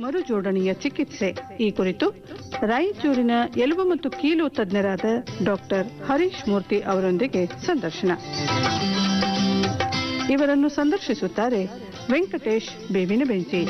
ಮರುಜೋಡಣೆಯ ಚಿಕಿತ್ಸೆ ಈ ಕುರಿತು ರಾಯಚೂರಿನ ಎಲುಬು ಮತ್ತು ಕೀಲು ತಜ್ಞರಾದ ಡಾಕ್ಟರ್ ಹರೀಶ್ ಮೂರ್ತಿ ಅವರೊಂದಿಗೆ ಸಂದರ್ಶನ ಇವರನ್ನು ಸಂದರ್ಶಿಸುತ್ತಾರೆ ವೆಂಕಟೇಶ್ ಬೇವಿನ ಬೆಂಚಿ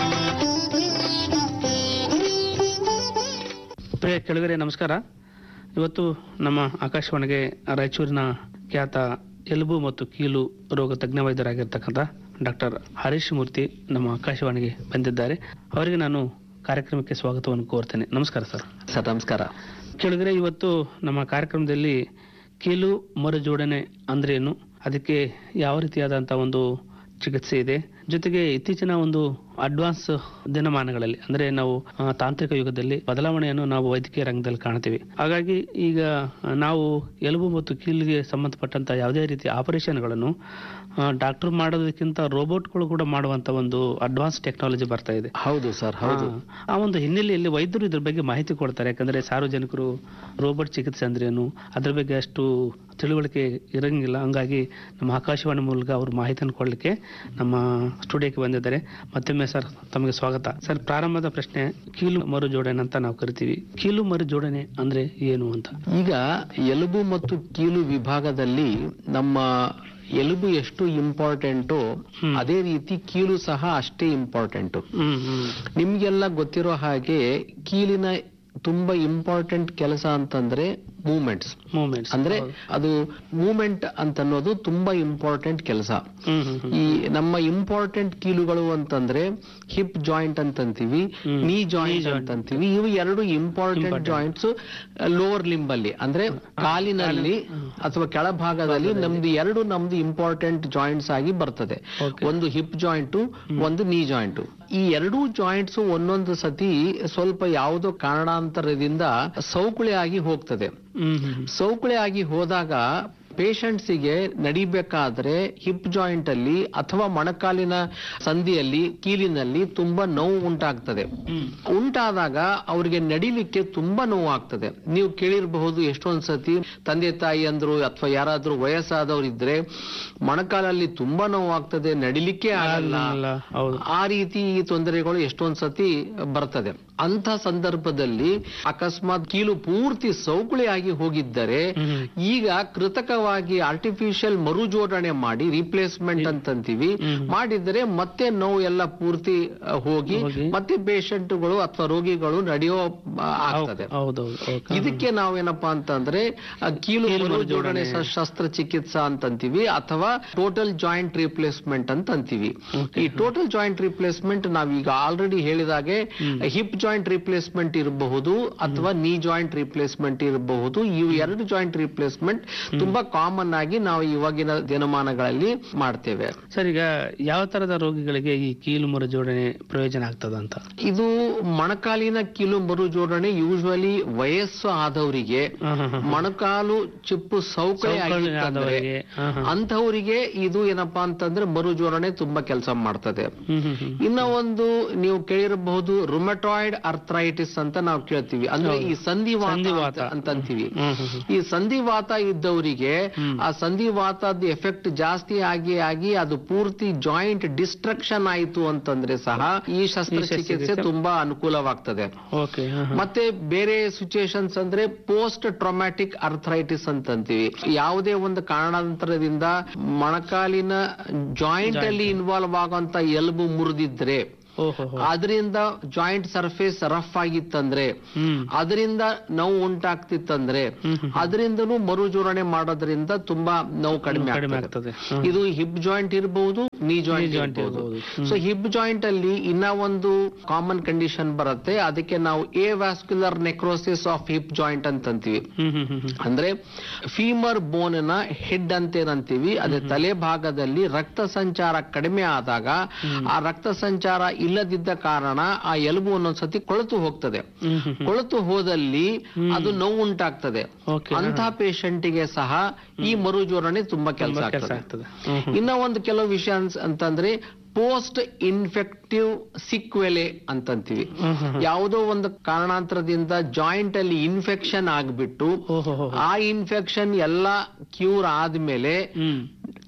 ಪ್ರಿಯ ಕೆಳಗರೆ ನಮಸ್ಕಾರ ಇವತ್ತು ನಮ್ಮ ಆಕಾಶವಾಣಿಗೆ ರಾಯಚೂರಿನ ಖ್ಯಾತ ಎಲುಬು ಮತ್ತು ಕೀಲು ರೋಗ ತಜ್ಞ ವೈದ್ಯರಾಗಿರ್ತಕ್ಕಂಥ ಡಾಕ್ಟರ್ ಹರೀಶ್ ಮೂರ್ತಿ ನಮ್ಮ ಆಕಾಶವಾಣಿಗೆ ಬಂದಿದ್ದಾರೆ ಅವರಿಗೆ ನಾನು ಕಾರ್ಯಕ್ರಮಕ್ಕೆ ಸ್ವಾಗತವನ್ನು ಕೋರ್ತೇನೆ ನಮಸ್ಕಾರ ಸರ್ ಸರ್ ನಮಸ್ಕಾರ ಕೆಳಗರೆ ಇವತ್ತು ನಮ್ಮ ಕಾರ್ಯಕ್ರಮದಲ್ಲಿ ಕೀಲು ಮರುಜೋಡಣೆ ಅಂದ್ರೇನು ಅದಕ್ಕೆ ಯಾವ ರೀತಿಯಾದಂಥ ಒಂದು ಚಿಕಿತ್ಸೆ ಇದೆ ಜೊತೆಗೆ ಇತ್ತೀಚಿನ ಒಂದು ಅಡ್ವಾನ್ಸ್ ದಿನಮಾನಗಳಲ್ಲಿ ಅಂದ್ರೆ ನಾವು ಆ, ತಾಂತ್ರಿಕ ಯುಗದಲ್ಲಿ ಬದಲಾವಣೆಯನ್ನು ನಾವು ವೈದ್ಯಕೀಯ ರಂಗದಲ್ಲಿ ಕಾಣ್ತೀವಿ ಹಾಗಾಗಿ ಈಗ ನಾವು ಎಲುಬು ಮತ್ತು ಕೀಲಿಗೆ ಸಂಬಂಧಪಟ್ಟಂತ ಯಾವುದೇ ರೀತಿಯ ಆಪರೇಷನ್ಗಳನ್ನು ಡಾಕ್ಟರ್ ಮಾಡೋದಕ್ಕಿಂತ ರೋಬೋಟ್ಗಳು ಕೂಡ ಮಾಡುವಂತ ಒಂದು ಅಡ್ವಾನ್ಸ್ ಟೆಕ್ನಾಲಜಿ ಬರ್ತಾ ಇದೆ ಹೌದು ಸರ್ ಹೌದು ಆ ಒಂದು ಹಿನ್ನೆಲೆಯಲ್ಲಿ ವೈದ್ಯರು ಇದ್ರ ಬಗ್ಗೆ ಮಾಹಿತಿ ಕೊಡ್ತಾರೆ ಯಾಕಂದ್ರೆ ಸಾರ್ವಜನಿಕರು ರೋಬೋಟ್ ಚಿಕಿತ್ಸೆ ಅಂದ್ರೇನು ಅದ್ರ ಬಗ್ಗೆ ಅಷ್ಟು ತಿಳುವಳಿಕೆ ಇರಂಗಿಲ್ಲ ಹಂಗಾಗಿ ನಮ್ಮ ಆಕಾಶವಾಣಿ ಮೂಲಕ ಅವರು ಮಾಹಿತಿಯನ್ನು ಕೊಡ್ಲಿಕ್ಕೆ ನಮ್ಮ ಸ್ಟುಡಿಯೋಕ್ಕೆ ಬಂದಿದ್ದಾರೆ ಮತ್ತೊಮ್ಮೆ ಸರ್ ತಮಗೆ ಸ್ವಾಗತ ಸರ್ ಪ್ರಾರಂಭದ ಪ್ರಶ್ನೆ ಕೀಲು ಮರು ಜೋಡಣೆ ಅಂತ ನಾವು ಕರಿತೀವಿ ಕೀಲು ಮರು ಜೋಡಣೆ ಅಂದ್ರೆ ಏನು ಅಂತ ಈಗ ಎಲುಬು ಮತ್ತು ಕೀಲು ವಿಭಾಗದಲ್ಲಿ ನಮ್ಮ ಎಲುಬು ಎಷ್ಟು ಇಂಪಾರ್ಟೆಂಟು ಹ್ಮ್. ಅದೇ ರೀತಿ ಕೀಲು ಸಹ ಅಷ್ಟೇ ಇಂಪಾರ್ಟೆಂಟು ಹ್ಮ್ ಹ್ಮ್ ನಿಮ್ಗೆಲ್ಲ ಗೊತ್ತಿರೋ ಹಾಗೆ ಕೀಲಿನ ತುಂಬಾ ಇಂಪಾರ್ಟೆಂಟ್ ಕೆಲಸ ಅಂತಂದ್ರೆ ಮೂಮೆಂಟ್ಸ್ ಮೂಮೆಂಟ್ಸ್ ಅಂದ್ರೆ ಅದು ಮೂಮೆಂಟ್ ಅಂತ ಅನ್ನೋದು ತುಂಬಾ ಇಂಪಾರ್ಟೆಂಟ್ ಕೆಲಸ ಹ್ಮ್ ಹ್ಮ್ ಹ್ಮ್ ಈ ನಮ್ಮ ಇಂಪಾರ್ಟೆಂಟ್ ಕೀಲುಗಳು ಅಂತಂದ್ರೆ ಹಿಪ್ ಜಾಯಿಂಟ್ ಅಂತಂತೀವಿ ಹ್ಮ್. ನೀ ಜಾಯಿಂಟ್ ಅಂತಂತೀವಿ ಇವು ಎರಡು important Important. Joints lower limb ಅಲ್ಲಿ ಅಂದ್ರೆ ಕಾಲಿನಲ್ಲಿ ಅಥವಾ ಕೆಳಭಾಗದಲ್ಲಿ ನಮ್ದು ಎರಡು ನಮ್ದು ಇಂಪಾರ್ಟೆಂಟ್ ಜಾಯಿಂಟ್ಸ್ ಆಗಿ ಬರ್ತದೆ Okay. ಒಂದು ಹಿಪ್ ಜಾಯಿಂಟ್ ಒಂದು ನೀ ಜಾಯಿಂಟ್ ಈ ಎರಡೂ ಜಾಯಿಂಟ್ಸ್ ಒಂದೊಂದು ಸತಿ ಸ್ವಲ್ಪ ಯಾವುದೋ ಕಾರಣಾಂತರದಿಂದ ಸೌಕುಳಿ ಆಗಿ ಹೋಗ್ತದೆ ಹ್ಮ್ ಹ್ಮ್ ಹ್ಮ್ ಸೌಕುಳಿ ಆಗಿ ಹೋದಾಗ ಪೇಷಂಟ್ಸಿಗೆ ನಡಿಬೇಕಾದ್ರೆ ಹಿಪ್ ಜಾಯಿಂಟ್ ಅಲ್ಲಿ ಅಥವಾ ಮೊಣಕಾಲಿನ ಸಂಧಿಯಲ್ಲಿ ಕೀಲಿನಲ್ಲಿ ತುಂಬಾ ನೋವು ಉಂಟಾಗ್ತದೆ ಹ್ಮ್ ಉಂಟಾದಾಗ ಅವರಿಗೆ ನಡಿಲಿಕ್ಕೆ ತುಂಬಾ ನೋವು ಆಗ್ತದೆ ನೀವು ಕೇಳಿರಬಹುದು ಎಷ್ಟೊಂದ್ ಸತಿ ತಂದೆ ತಾಯಿ ಅಂದ್ರು ಅಥವಾ ಯಾರಾದ್ರೂ ವಯಸ್ಸಾದವ್ರು ಇದ್ರೆ ಮೊಣಕಾಲಲ್ಲಿ ತುಂಬಾ ನೋವು ಆಗ್ತದೆ ನಡಿಲಿಕ್ಕೆ ಆಗಲ್ಲ ಅಲ್ಲ, ಹೌದು ಆ ರೀತಿ ಈ ತೊಂದರೆಗಳು ಎಷ್ಟೊಂದ್ ಸತಿ ಬರ್ತದೆ ಅಂತ ಸಂದರ್ಭದಲ್ಲಿ ಅಕಸ್ಮಾತ್ ಕೀಲು ಪೂರ್ತಿ ಸೌಕುಳಿ ಆಗಿ ಹೋಗಿದ್ದರೆ ಹ್ಮ್. ಈಗ ಕೃತಕವಾಗಿ ಆರ್ಟಿಫಿಷಿಯಲ್ ಮರುಜೋಡಣೆ ಮಾಡಿ ರಿಪ್ಲೇಸ್ಮೆಂಟ್ ಅಂತಂತೀವಿ ಹ್ಮ್. ಮಾಡಿದರೆ ಮತ್ತೆ ನೋವು ಎಲ್ಲ ಪೂರ್ತಿ ಅ, ಹೋಗಿ ಹೋಗಿ. ಮತ್ತೆ ಪೇಷಂಟ್ಗಳು ಅಥವಾ ರೋಗಿಗಳು ನಡೆಯೋ ಆ, ಆಗ್ತದೆ ಹೌದೌದು ಓಕೆ ಇದಕ್ಕೆ ನಾವೇನಪ್ಪಾ ಅಂತಂದ್ರೆ ಆ, ಕೀಲು ಕೀಲು ಮರುಜೋಡಣೆ ಮರುಜೋಡಣೆ. ಶಸ್ತ್ರಚಿಕಿತ್ಸಾ ಅಂತಂತೀವಿ ಅಥವಾ ಟೋಟಲ್ ಜಾಯಿಂಟ್ ರಿಪ್ಲೇಸ್ಮೆಂಟ್ ಅಂತ ಅಂತೀವಿ Okay. ಈ ಟೋಟಲ್ ಜಾಯಿಂಟ್ ರಿಪ್ಲೇಸ್ಮೆಂಟ್ ನಾವೀಗ ಆಲ್ರೆಡಿ ಹೇಳಿದಾಗೆ ಹ್ಮ್. ಹಿಪ್ ಜಾಯಿಂಟ್ ರಿಪ್ಲೇಸ್ಮೆಂಟ್ ಇರಬಹುದು ಅಥವಾ ನೀ ಜಾಯಿಂಟ್ ರಿಪ್ಲೇಸ್ಮೆಂಟ್ ಇರಬಹುದು ಇವು ಎರಡು ಜಾಯಿಂಟ್ ರಿಪ್ಲೇಸ್ಮೆಂಟ್ ತುಂಬಾ ಕಾಮನ್ ಆಗಿ ನಾವು ಇವಾಗಿನ ದಿನಮಾನಗಳಲ್ಲಿ ಮಾಡ್ತೇವೆ ಸರ್ ಈಗ ಯಾವ ತರದ ರೋಗಿಗಳಿಗೆ ಈ ಕೀಲು ಮರು ಜೋಡಣೆ ಪ್ರಯೋಜನ ಆಗ್ತದ ಅಂತ ಇದು ಮೊಣಕಾಲಿನ ಕೀಲು ಮರುಜೋಡಣೆ ಯೂಶುವಲಿ ವಯಸ್ಸು ಆದವರಿಗೆ ಹಾ, ಹಾ, ಹಾ. ಮೊಣಕಾಲು ಚಿಪ್ಪು ಸೌಕಳಿ ಸೌಕಳಿ ಆಗಿತ್ತಂದ್ರೆ ಆದವರಿಗೆ, ಹಾ, ಹಾ. ಅಂತವರಿಗೆ ಇದು ಏನಪ್ಪಾ ಅಂತಂದ್ರೆ ಮರುಜೋಡಣೆ ತುಂಬಾ ಕೆಲಸ ಮಾಡ್ತದೆ ಹ್ಮ್ ಹ್ಮ್ ಹ್ಮ್ ಇನ್ನ ಒಂದು ನೀವು ಕೇಳಿರಬಹುದು ರುಮಟಾಯ್ಡ್ ಅರ್ಥ್ರೈಟಿಸ್ ಅಂತ ನಾವು ಕೇಳ್ತೀವಿ ಅಂದ್ರೆ ಈ ಸಂಧಿವಾತ ಸಂಧಿವಾತ. ಅಂತ- ಅಂತ ಅಂತೀವಿ ಹ್ಮ್ ಹ್ಮ್ ಹ್ಮ್ ಈ ಸಂಧಿವಾತ ಇದ್ದವರಿಗೆ ಹ್ಮ್. ಆ ಸಂಧಿವಾತದ ಎಫೆಕ್ಟ್ ಜಾಸ್ತಿ ಆಗಿ ಆಗಿ ಅದು ಪೂರ್ತಿ ಜಾಯಿಂಟ್ ಡಿಸ್ಟ್ರಕ್ಷನ್ ಆಯಿತು ಅಂತಂದ್ರೆ ಸಹ ಈ ಶಸ್ತ್ರಚಿಕಿತ್ಸೆ ಶಸ್ತ್ರಚಿಕಿತ್ಸೆ ತುಂಬಾ ಅನುಕೂಲವಾಗ್ತದೆ ಓಕೆ ಮತ್ತೆ ಬೇರೆ ಸಿಚುಯೇಷನ್ಸ್ ಅಂದ್ರೆ ಪೋಸ್ಟ್ ಟ್ರೊಮ್ಯಾಟಿಕ್ ಅರ್ಥ್ರೈಟಿಸ್ ಅಂತಂತೀವಿ ಯಾವುದೇ ಒಂದು ಕಾರಣಾಂತರದಿಂದ ಮೊಣಕಾಲಿನ ಜಾಯಿಂಟ್ ಅಲ್ಲಿ ಇನ್ವಾಲ್ವ್ ಆಗುವಂತ ಎಲುಬು ಮುರಿದಿದ್ರೆ ಓಹೋ ಅದರಿಂದ ಜಾಯಿಂಟ್ ಸರ್ಫೇಸ್ ರಫ್ ಆಗಿತ್ತಂದ್ರೆ ಹ್ಮ್ ಅದರಿಂದ ನೋವು ಉಂಟಾಗ್ತಿತ್ತಂದ್ರೆ ಹ್ಮ್ ಹ್ಮ್. ಅದರಿಂದನೂ ಮರುಜೋಡಣೆ ಮಾಡೋದ್ರಿಂದ ತುಂಬಾ ನೋವು ಕಡಿಮೆ ಕಡಿಮೆ ಆಗ್ತದೆ ಆಗ್ತದೆ ಹ್ಮ್. ಇದು ಹಿಪ್ ಜಾಯಿಂಟ್ ಇರಬಹುದು ನೀ ಜಾಯಿಂಟ್ joint ಇರಬಹುದು ಇರ್ಬೋದು. ಹ್ಮ್. ಸೊ ಹಿಪ್ ಜಾಯಿಂಟ್ ಅಲ್ಲಿ ಇನ್ನ ಒಂದು ಕಾಮನ್ ಕಂಡೀಷನ್ ಬರುತ್ತೆ ಅದಕ್ಕೆ ನಾವು avascular necrosis of hip joint ಅಂತ ಅಂತೀವಿ ಹ್ಮ್ ಹ್ಮ್ ಹ್ಮ್ ಹ್ಮ್ ಅಂದ್ರೆ ಫೀಮರ್ ಬೋನ್ ನ ಹೆಡ್ ಅಂತ ಏನಂತೀವಿ ಅದೇ ತಲೆ ಭಾಗದಲ್ಲಿ ರಕ್ತ ಸಂಚಾರ ಕಡಿಮೆ ಆದಾಗ ಆ ರಕ್ತ ಸಂಚಾರ ಇಲ್ಲದಿದ್ದ ಕಾರಣ ಆ ಎಲುಬು ಒಂದೊಂದ್ಸತಿ ಕೊಳೆತು ಹೋಗ್ತದೆ ಹ್ಮ್ ಹ್ಮ್ ಹ್ಮ್ ಕೊಳೆತು ಹೋದಲ್ಲಿ ಹ್ಮ್. ಅದು ನೋವು ಉಂಟಾಗ್ತದೆ Okay, ಅಂತ ಪೇಷಂಟಿಗೆ ಸಹ ಈ ಮರುಜೋಡಣೆ ತುಂಬಾ ಕೆಲಸ ತುಂಬಾ ಕೆಲಸ ಆಗ್ತದೆ ಆಗ್ತದೆ ಹ್ಮ್ ಹ್ಮ್. ಇನ್ನ ಒಂದು ಕೆಲವು ವಿಷಯ ಅನ್ಸ್- ಅಂತಂದ್ರೆ ಪೋಸ್ಟ್ ಇನ್ಫೆಕ್ಟಿವ್ ಸಿಕ್ವೆಲೆ ಅಂತಂತೀವಿ ಹ್ಮ್ ಹ್ಮ್ ಹ್ಮ್. ಯಾವುದೋ ಒಂದು ಕಾರಣಾಂತರದಿಂದ ಜಾಯಿಂಟ್ ಅಲ್ಲಿ ಇನ್ಫೆಕ್ಷನ್ ಆಗ್ಬಿಟ್ಟು ಓಹೋ ಹೋ ಹೋ. ಆ ಇನ್ಫೆಕ್ಷನ್ ಎಲ್ಲ ಕ್ಯೂರ್ ಆದ್ಮೇಲೆ ಹ್ಮ್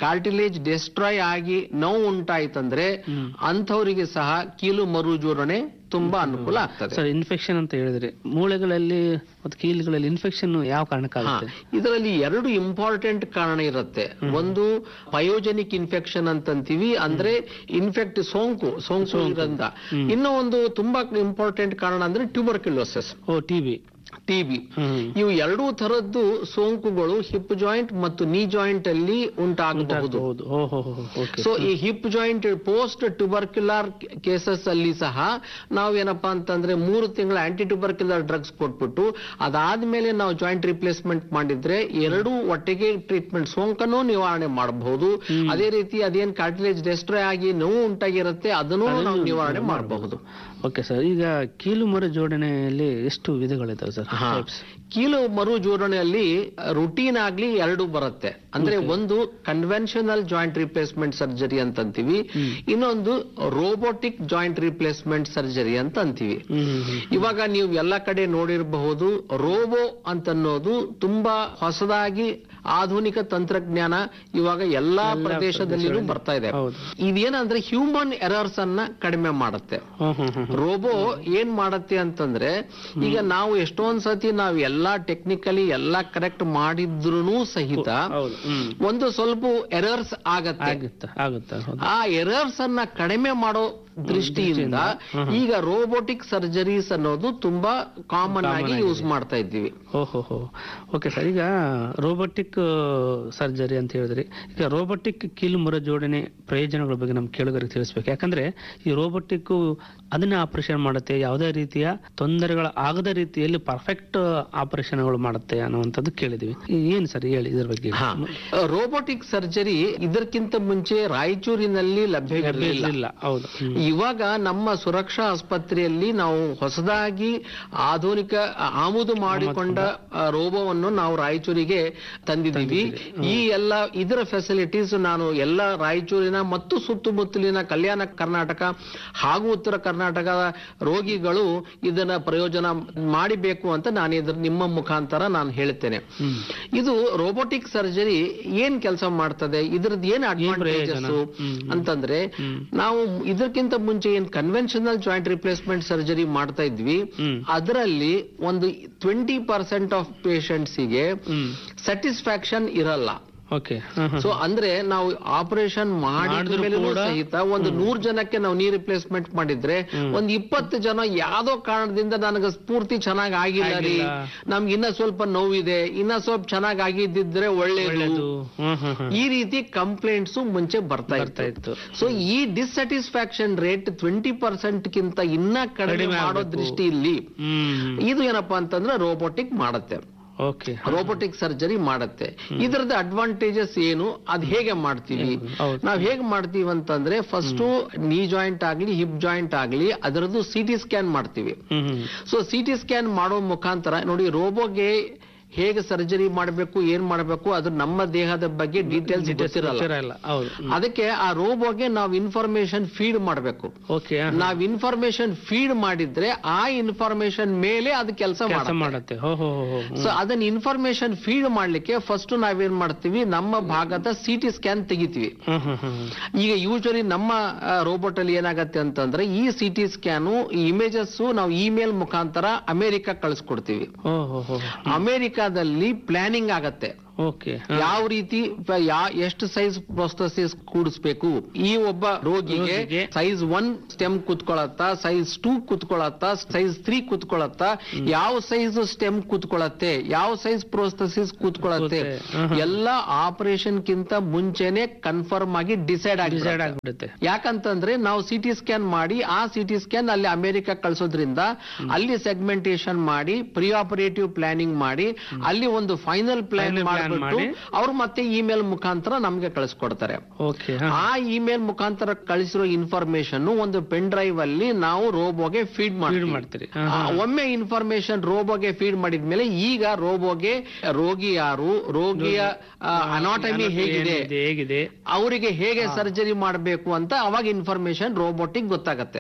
ಕಾರ್ಟಿಲೇಜ್ ಡೆಸ್ಟ್ರಾಯ್ ಆಗಿ ನೋವು ಉಂಟಾಯ್ತಂದ್ರೆ ಅಂಥವರಿಗೆ ಸಹ ಕೀಲು ಮರುಜೋಡಣೆ ತುಂಬಾ ಅನುಕೂಲ ಆಗ್ತದೆ ಸರ್ ಇನ್ಫೆಕ್ಷನ್ ಅಂತ ಹೇಳಿದ್ರೆ ಮೂಳೆಗಳಲ್ಲಿ ಮತ್ತು ಕೀಲುಗಳಲ್ಲಿ ಇನ್ಫೆಕ್ಷನ್ ಯಾವ ಹಾ, ಕಾರಣಕ್ಕಾಗುತ್ತೆ ಇದರಲ್ಲಿ ಎರಡು ಇಂಪಾರ್ಟೆಂಟ್ ಕಾರಣ ಇರುತ್ತೆ ಒಂದು ಪಯೋಜೆನಿಕ್ ಇನ್ಫೆಕ್ಷನ್ ಅಂತಂತೀವಿ ಅಂದ್ರೆ ಇನ್ಫೆಕ್ಟ್ ಸೋಂಕು ಸೋಂಕು ಇರೋದ್ರಿಂದ ಇನ್ನೂ ಒಂದು ತುಂಬಾ ಇಂಪಾರ್ಟೆಂಟ್ ಕಾರಣ ಅಂದ್ರೆ ಟ್ಯೂಬರ್ಕ್ಯುಲೋಸಿಸ್ ಓ ಟಿಬಿ ಟಿಬಿ ಹ್ಮ್ ಇವು ಎರಡೂ ತರದ್ದು ಸೋಂಕುಗಳು ಹಿಪ್ ಜಾಯಿಂಟ್ ಮತ್ತು ನೀ ಜಾಯಿಂಟ್ ಅಲ್ಲಿ ಉಂಟಾಗಬಹುದು ಹೌದು ಓ ಹೋ ಹೋ ಓಕೆ ಸೊ ಈ hip joint post tubercular cases ಅಲ್ಲಿ ಸಹ ನಾವು ಏನಪ್ಪಾ ಅಂತಂದ್ರೆ ಮೂರು ತಿಂಗಳ ಆಂಟಿ ಟ್ಯೂಬರ್ಕ್ಯುಲರ್ ಡ್ರಗ್ಸ್ ಕೊಟ್ಬಿಟ್ಟು ಅದಾದ್ಮೇಲೆ ನಾವು ಜಾಯಿಂಟ್ ರಿಪ್ಲೇಸ್ಮೆಂಟ್ ಮಾಡಿದ್ರೆ ಎರಡೂ ಒಟ್ಟಿಗೆ ಟ್ರೀಟ್ಮೆಂಟ್ ಸೋಂಕನ್ನು ನಿವಾರಣೆ ಮಾಡಬಹುದು ಅದೇ ರೀತಿ ಅದೇನ್ ಕಾರ್ಟಿಲೇಜ್ ಡೆಸ್ಟ್ರಾಯ್ ಆಗಿ ನೋವು ಉಂಟಾಗಿರುತ್ತೆ ಅದನ್ನು ನಾವು ನಿವಾರಣೆ ಮಾಡಬಹುದು ಓಕೆ ಸರ್ ಈಗ ಕೀಲು ಮರ ಜೋಡಣೆಯಲ್ಲಿ ಎಷ್ಟು ವಿಧಗಳಿದಾವೆ ಸರ್ ಹಾ. ಕೀಲು ಮರು ಜೋಡಣೆಯಲ್ಲಿ ರುಟೀನ್ ಆಗ್ಲಿ ಎರಡು ಬರುತ್ತೆ ಅಂದ್ರೆ ಒಂದು ಕನ್ವೆನ್ಷನಲ್ ಜಾಯಿಂಟ್ ರಿಪ್ಲೇಸ್ಮೆಂಟ್ ಸರ್ಜರಿ ಅಂತ ಅಂತೀವಿ ಇನ್ನೊಂದು ರೋಬೋಟಿಕ್ ಜಾಯಿಂಟ್ ರಿಪ್ಲೇಸ್ಮೆಂಟ್ ಸರ್ಜರಿ ಅಂತ ಅಂತೀವಿ ಇವಾಗ ನೀವು ಎಲ್ಲ ಕಡೆ ನೋಡಿರಬಹುದು ರೋಬೋ ಅಂತನ್ನೋದು ತುಂಬಾ ಹೊಸದಾಗಿ ಆಧುನಿಕ ತಂತ್ರಜ್ಞಾನ ಇವಾಗ ಎಲ್ಲಾ ಪ್ರದೇಶದಲ್ಲಿನೂ ಬರ್ತಾ ಇದೆ ಹೌದು. ಇದೇನಂದ್ರೆ ಹ್ಯೂಮನ್ ಎರರ್ಸ್ ಅನ್ನ ಕಡಿಮೆ ಮಾಡುತ್ತೆ ಹ್ಮ್ ಹ್ಮ್ ಹ್ಮ್ ರೋಬೋ ಏನ್ ಮಾಡತ್ತೆ ಅಂತಂದ್ರೆ ಈಗ ನಾವು ಎಷ್ಟೊಂದ್ ಸತಿ ನಾವ್ ಎಲ್ಲಾ ಟೆಕ್ನಿಕಲಿ ಎಲ್ಲಾ ಕರೆಕ್ಟ್ ಮಾಡಿದ್ರು ಸಹಿತ ಹೌದು ಹ್ಮ್ ಒಂದು ಸ್ವಲ್ಪ ಎರರ್ಸ್ ಆಗತ್ತೆ ಆಗುತ್ತೆ ಆಗುತ್ತೆ ಹೌದು ಆ ಎರರ್ಸ್ ಅನ್ನ ಕಡಿಮೆ ಮಾಡೋ ದೃಷ್ಟಿಯಿಂದ ಈಗ ರೋಬೋಟಿಕ್ ಸರ್ಜರೀಸ್ ಅನ್ನೋದು ತುಂಬಾ ಕಾಮನ್ ಆಗಿ ಯೂಸ್ ಮಾಡ್ತಾ ಇದ್ದೀವಿ ಓಹೋ ಹೋ ಓಕೆ ಸರ್ ಈಗ ರೋಬೋಟಿಕ್ ಸರ್ಜರಿ ಅಂತ ಹೇಳಿದ್ರಿ ಈಗ ರೋಬೋಟಿಕ್ ಕೀಲು ಮರ ಜೋಡಣೆ ಪ್ರಯೋಜನಗಳ ಬಗ್ಗೆ ನಮ್ಮ ಕೇಳುಗರಿಗೆ ತಿಳಿಸ್ಬೇಕು ಯಾಕಂದ್ರೆ ಈ ರೋಬೋಟಿಕ್ ಅದನ್ನ ಆಪರೇಷನ್ ಮಾಡುತ್ತೆ ಯಾವುದೇ ರೀತಿಯ ತೊಂದರೆಗಳ ಆಗದ ರೀತಿಯಲ್ಲಿ ಪರ್ಫೆಕ್ಟ್ ಆಪರೇಷನ್ಗಳು ಮಾಡುತ್ತೆ ಅನ್ನುವಂಥದ್ದು ಕೇಳಿದ್ವಿ ಈ- ಏನ್ ಸರ್ ಹೇಳಿ ಇದ್ರ ಬಗ್ಗೆ ರೋಬೋಟಿಕ್ ಸರ್ಜರಿ ಇದಕ್ಕಿಂತ ಮುಂಚೆ ರಾಯಚೂರಿನಲ್ಲಿ ಲಭ್ಯ ಇರಲಿಲ್ಲ ಇಲ್ಲ ಹೌದು ಹ್ಮ್. ಇವಾಗ ನಮ್ಮ ಸುರಕ್ಷಾ ಆಸ್ಪತ್ರೆಯಲ್ಲಿ ನಾವು ಹೊಸದಾಗಿ ಆಧುನಿಕ ಆಮದು ಮಾಡಿಕೊಂಡ ಆ, ರೋಬೋವನ್ನು ನಾವು ರಾಯಚೂರಿಗೆ ತಂದಿದ್ದೀವಿ ಈ ಎಲ್ಲ ಇದರ ಫೆಸಿಲಿಟೀಸ್ ನಾನು ಎಲ್ಲ ರಾಯಚೂರಿನ ಮತ್ತು ಸುತ್ತಮುತ್ತಲಿನ ಕಲ್ಯಾಣ ಕರ್ನಾಟಕ ಹಾಗೂ ಉತ್ತರ ಕರ್ನಾಟಕದ ರೋಗಿಗಳು ಇದನ್ನ ಪ್ರಯೋಜನ ಮಾಡಿಬೇಕು ಅಂತ ನಾನು ಇದ್ರ ನಿಮ್ಮ ಮುಖಾಂತರ ನಾನು ಹೇಳ್ತೇನೆ ಇದು ರೋಬೋಟಿಕ್ ಸರ್ಜರಿ ಏನ್ ಕೆಲಸ ಮಾಡ್ತದೆ ಇದ್ರದ್ದು ಏನ್ ಅಡ್ವಾಂಟೇಜಸ್ ಅಂತಂದ್ರೆ ನಾವು ಇದಕ್ಕಿಂತ ಮುಂಚೆ ಏನ್ ಕನ್ವೆನ್ಷನಲ್ ಜಾಯಿಂಟ್ ರಿಪ್ಲೇಸ್ಮೆಂಟ್ ಸರ್ಜರಿ ಮಾಡ್ತಾ ಇದ್ವಿ ಹ್ಮ್. ಅದರಲ್ಲಿ ಒಂದು ಟ್ವೆಂಟಿ ಪರ್ಸೆಂಟ್ ಆಫ್ ಗೆ ಹ್ಮ್ ಸ್ಯಾಟಿಸ್ಫ್ಯಾಕ್ಷನ್ ಇರಲ್ಲ ಓಕೆ ಸೊ ಅಂದ್ರೆ ನಾವು ಆಪರೇಷನ್ ಮಾಡಿದ ಮಾಡಿದ್ರು ಮೇಲೂ ಕೂಡ- ಸಹಿತ ಒಂದು ನೂರ್ ಜನಕ್ಕೆ ನಾವು ನೀ ರಿಪ್ಲೇಸ್ಮೆಂಟ್ ಮಾಡಿದ್ರೆ ಒಂದ್ ಇಪ್ಪತ್ತು ಜನ ಯಾವ್ದೋ ಕಾರಣದಿಂದ ನನಗೆ ಸ್ಫೂರ್ತಿ ಚೆನ್ನಾಗ್ ಆಗಿಲ್ಲ ರೀ ಆಗಿಲ್ಲ. ನಮ್ಗೆ ಇನ್ನ ಸ್ವಲ್ಪ ನೋವಿದೆ ಇನ್ನ ಸ್ವಲ್ಪ ಚೆನ್ನಾಗ್ ಆಗಿದ್ದಿದ್ರೆ ಒಳ್ಳೇದು ಒಳ್ಳೇದು ಹ್ಮ್ ಹ್ಮ್ ಹ್ಮ್ ಈ ರೀತಿ ಕಂಪ್ಲೇಂಟ್ಸ್ ಮುಂಚೆ ಬರ್ತಾ ಬರ್ತಾ ಇತ್ತು ಇತ್ತು ಸೊ ಈ ಡಿಸ್ಸ್ಯಾಟಿಸ್ಫ್ಯಾಕ್ಷನ್ ರೇಟ್ ಟ್ವೆಂಟಿ ಪರ್ಸೆಂಟ್ ಗಿಂತ ಇನ್ನ ಕಡಿಮೆ ಕಡಿಮೆ ಮಾಡೋ ಆಗ್ಬೇಕು. ದೃಷ್ಟಿಯಲ್ಲಿ ಹ್ಮ್ ಇದು ಏನಪ್ಪಾ ಅಂತಂದ್ರೆ ರೋಬೋಟಿಕ್ ಮಾಡತ್ತೆ ಓಕೆ ರೋಬೋಟಿಕ್ ಸರ್ಜರಿ ಮಾಡತ್ತೆ ಇದರದ ಅಡ್ವಾಂಟೇಜಸ್ ಏನು ಅದ್ ಹೇಗೆ ಮಾಡ್ತೀವಿ ಹೌದು. ನಾವ್ ಹೇಗ್ ಮಾಡ್ತೀವಿ ಅಂತಂದ್ರೆ ಫಸ್ಟ್ ನೀ ಜಾಯಿಂಟ್ ಆಗ್ಲಿ ಹಿಪ್ ಜಾಯಿಂಟ್ ಆಗ್ಲಿ ಅದರದ್ದು ಸಿಟಿ ಸ್ಕ್ಯಾನ್ ಮಾಡ್ತೀವಿ ಹ್ಮ್ ಹ್ಮ್ ಸೊ ಸಿಟಿ ಸ್ಕ್ಯಾನ್ ಮಾಡೋ ಮುಖಾಂತರ ನೋಡಿ ರೋಬೋಗೆ ಹೇಗೆ ಸರ್ಜರಿ ಮಾಡಬೇಕು ಏನ್ ಮಾಡಬೇಕು ಅದು ನಮ್ಮ ದೇಹದ ಬಗ್ಗೆ ಡೀಟೇಲ್ಸ್ ಗೊತ್ತಿರಲ್ಲ ಗೊತ್ತಿರಲ್ಲ ಹೌದು ಅದಕ್ಕೆ ಆ ರೋಬೋಗೆ ನಾವು ಇನ್ಫಾರ್ಮೇಶನ್ ಫೀಡ್ ಮಾಡಬೇಕು ಓಕೆ ನಾವ್ ಇನ್ಫಾರ್ಮೇಶನ್ ಫೀಡ್ ಮಾಡಿದ್ರೆ ಆ ಇನ್ಫಾರ್ಮೇಶನ್ ಮೇಲೆ ಅದು ಕೆಲಸ ಕೆಲಸ ಮಾಡುತ್ತೆ ಮಾಡತ್ತೆ ಹೋ ಹೋ ಹೋ ಹೋ. ಸೊ ಅದನ್ನ ಇನ್ಫಾರ್ಮೇಶನ್ ಫೀಡ್ ಮಾಡ್ಲಿಕ್ಕೆ ಫಸ್ಟ್ ನಾವೇನ್ ಮಾಡ್ತೀವಿ ನಮ್ಮ ಭಾಗದ ಸಿಟಿ ಸ್ಕ್ಯಾನ್ ತೆಗಿತೀವಿ ಹ್ಮ್ ಹ್ಮ್ ಹ್ಮ್ ಹ್ಮ್. ಈಗ ಯೂಶಲಿ ನಮ್ಮ ರೋಬೋಟ್ ಅಲ್ಲಿ ಏನಾಗತ್ತೆ ಅಂತಂದ್ರೆ ಈ ಸಿಟಿ ಸ್ಕ್ಯಾನು ಈ ಇಮೇಜಸ್ ನಾವು ಇಮೇಲ್ ಮುಖಾಂತರ ಅಮೆರಿಕ ಕಳಿಸ್ಕೊಡ್ತೀವಿ ಓ ಹೋ ಹೋ ಅಮೆರಿಕಾದಲ್ಲಿ ಪ್ಲಾನಿಂಗ್ ಆಗತ್ತೆ ಓಕೆ ಯಾವ ರೀತಿ ಪ- ಯಾ ಎಷ್ಟು ಸೈಜ್ ಪ್ರೊಸ್ತಸಿಸ್ ಕೂಡಿಸ್ಬೇಕು ಈ ಒಬ್ಬ ರೋಗಿಗೆ ರೋಗಿಗೆ ಸೈಜ್ ಒನ್ ಸ್ಟೆಮ್ ಕುತ್ಕೊಳತ್ತಾ ಸೈಜ್ ಟೂ ಕುತ್ಕೊಳತ್ತಾ ಸೈಜ್ ತ್ರೀ ಕುತ್ಕೊಳತ್ತಾ ಯಾವ ಸೈಜ್ ಸ್ಟೆಮ್ ಕುತ್ಕೊಳತ್ತೆ ಯಾವ ಸೈಜ್ ಪ್ರೋಸ್ತಸಿಸ್ ಕೂತ್ಕೊಳತ್ತೆ ಕೂತ್ತೆ. ಹ್ಮ್ ಹ್ಮ್. ಎಲ್ಲ ಆಪರೇಷನ್ ಕಿಂತ ಮುಂಚೆನೆ ಕನ್ಫರ್ಮ್ ಆಗಿ ಡಿಸೈಡ್ ಆಗಿ ಡಿಸೈಡ್ ಆಗ್ಬಿಡುತ್ತೆ ಯಾಕಂತಂದ್ರೆ ನಾವು ಸಿಟಿ ಸ್ಕ್ಯಾನ್ ಮಾಡಿ ಆ ಸಿಟಿ ಸ್ಕ್ಯಾನ್ ಅಲ್ಲಿ ಅಮೆರಿಕ ಕಳಿಸೋದ್ರಿಂದ ಅಲ್ಲಿ ಸೆಗ್ಮೆಂಟೇಶನ್ ಮಾಡಿ ಪ್ರಿ ಆಪರೇಟಿವ್ ಪ್ಲಾನಿಂಗ್ ಮಾಡಿ ಅಲ್ಲಿ ಒಂದು ಫೈನಲ್ ಪ್ಲಾನ್ Final plan ಮಾಡಿಬಿಟ್ಟು ಮಾಡಿ. ಅವ್ರು ಮತ್ತೆ ಇಮೇಲ್ ಮುಖಾಂತರ ನಮ್ಗೆ ಕಳಿಸ್ಕೊಡ್ತಾರೆ ಓಕೆ ಆ ಇಮೇಲ್ ಮುಖಾಂತರ ಕಳಿಸಿರೋ ಇನ್ಫಾರ್ಮೇಶನ್ ಒಂದು ಪೆನ್ ಡ್ರೈವ್ ಅಲ್ಲಿ ನಾವು ರೋಬೋಗೆ ಫೀಡ್ ಫೀಡ್ ಮಾಡ್ತೀವಿ ಮಾಡ್ತೀರಿ ಆ, ಒಮ್ಮೆ ಇನ್ಫಾರ್ಮೇಶನ್ ರೋಬೋಗೆ ಫೀಡ್ ಮಾಡಿದ್ಮೇಲೆ ಈಗ ರೋಬೋಗೆ ರೋಗಿ ಯಾರು ರೋಗಿಯ ಅನಾಟಮಿ ಹೇಗಿದೆ ಹೇಗಿದೆ ಅವರಿಗೆ ಹೇಗೆ ಸರ್ಜರಿ ಮಾಡಬೇಕು ಅಂತ ಅವಾಗ ಇನ್ಫಾರ್ಮೇಶನ್ ರೋಬೋಟಿಕ್ ಗೊತ್ತಾಗತ್ತೆ